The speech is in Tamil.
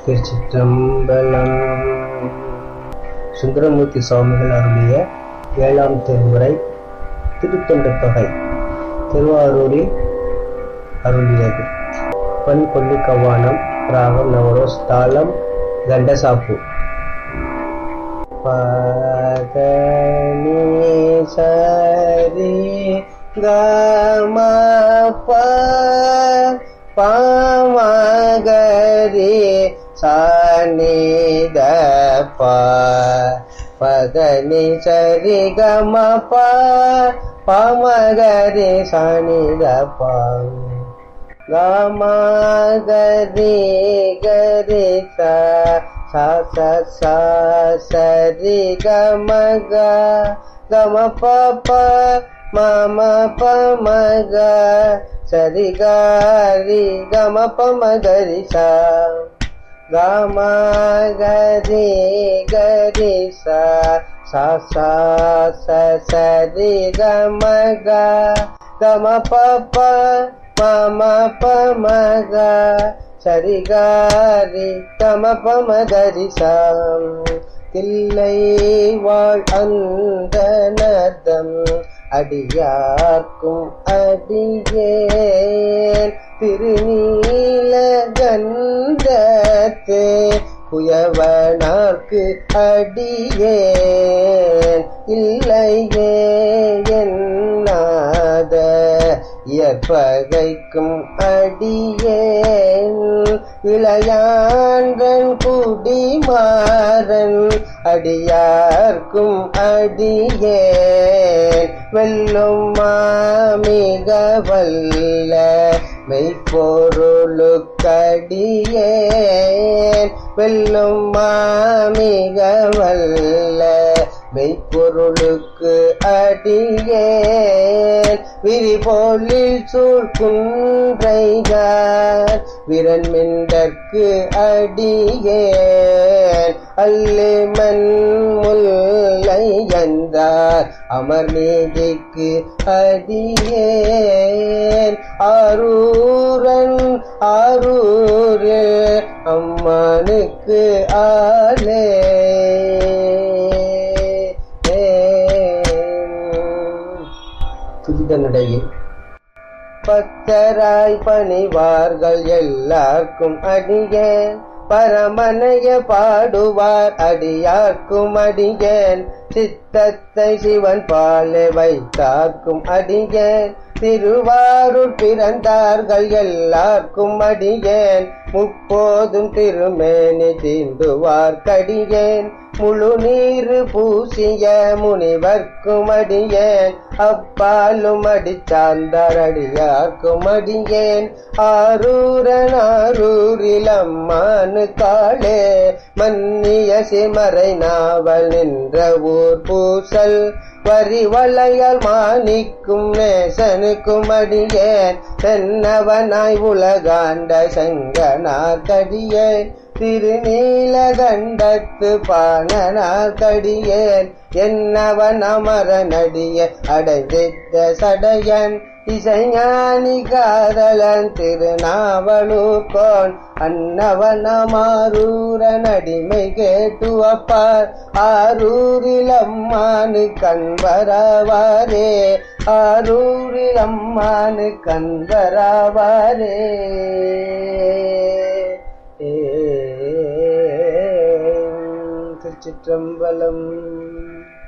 திருச்சிற்றம்பலம் சுந்தரமூர்த்தி சுவாமிகள் அருளிய ஏழாம் திருமுறை திருத்தொண்ட தொகை திருவாரூரில் அருளியது பண் கொல்லி கவ்வானம் ராகம் நவரோஸ் தாளம் கண்டசாப்பு பதனி சரி கம பாமகரி சானித ப பதனி சரி கம பாமகரி சானித ப கமகரி கரி ச ச ச சரி கமக கம ப மம பமக சரி காரி கம பமகரி ச கம கரி கரி ச ச ச ச சரி கமக கம ப மம பமக சரி காரி கம பமகரி சாம் தில்லை வாழ் அந்த நதம் அடியார்க்கும் அடியேன் திருநீல கந்தத்தே குயவனார்க்கு அடியேன் இல்லையே என்னாத இயற்பகைக்கும் அடியேன் இளையான்றன் குடிமாறன் அடியார்க்கும் அடியேன் வெல்லும் மாமிக வல்ல மெய்ப்பொருளுக்கடியேன் வெல்லும் மாமிக வல்ல மெய்ப்பொருளுக்கு அடியேன் விரிபொழில் சூழ்குன்றைகார் விரண்மிண்டற்கு அடியேன் அல்லிமன் முல்லை என்றார் அமர் நீதிக்கு அடியேன் ஆரூரன் ஆரூரே அம்மனுக்கு ஆலே துதிதனுடையில் பக்தராய் பணிவார்கள் எல்லாருக்கும் அடியேன் பரமனைய பாடுவார் அடியார்க்கும் அடியேன் சித்தத்தை சிவன் பாலே வைத்தார்க்கும் அடியேன் திருவாரூர் பிறந்தார்கள் எல்லாருக்கும் அடியேன் முப்போதும் திருமேனி தீண்டுவார் கடியேன் முழு நீரு பூசிய முனிவர்க்கும் அடியேன் அப்பாலும் அடிச்சார்ந்தார் அடியார்க்கும் அடியேன் ஆரூரன் ஆரூரில் அம்மானு காளே மன்னிய சிமறை நாவல் நின்ற ஊர் பூசல் வரி வளையால் மாணிக்கும் நேசனுக்கும் அடியேன் தென்னவனாய் உலகாண்ட செங்கனார் கடியேன் திருநீலகண்டத்து பாணனார் கடியேன் என்னவன் அமர நடிய அடைந்திட்ட சடையன் இசைஞானி காதலன் திருநாவலூர்கோன் அன்னவனமாரூரன் அடிமை கேட்டு அப்பார் ஆரூரில் அம்மானு கண்வரவாரே ஆரூரில் அம்மானு கண்வரவாரே திருச்சிற்றம்பலம்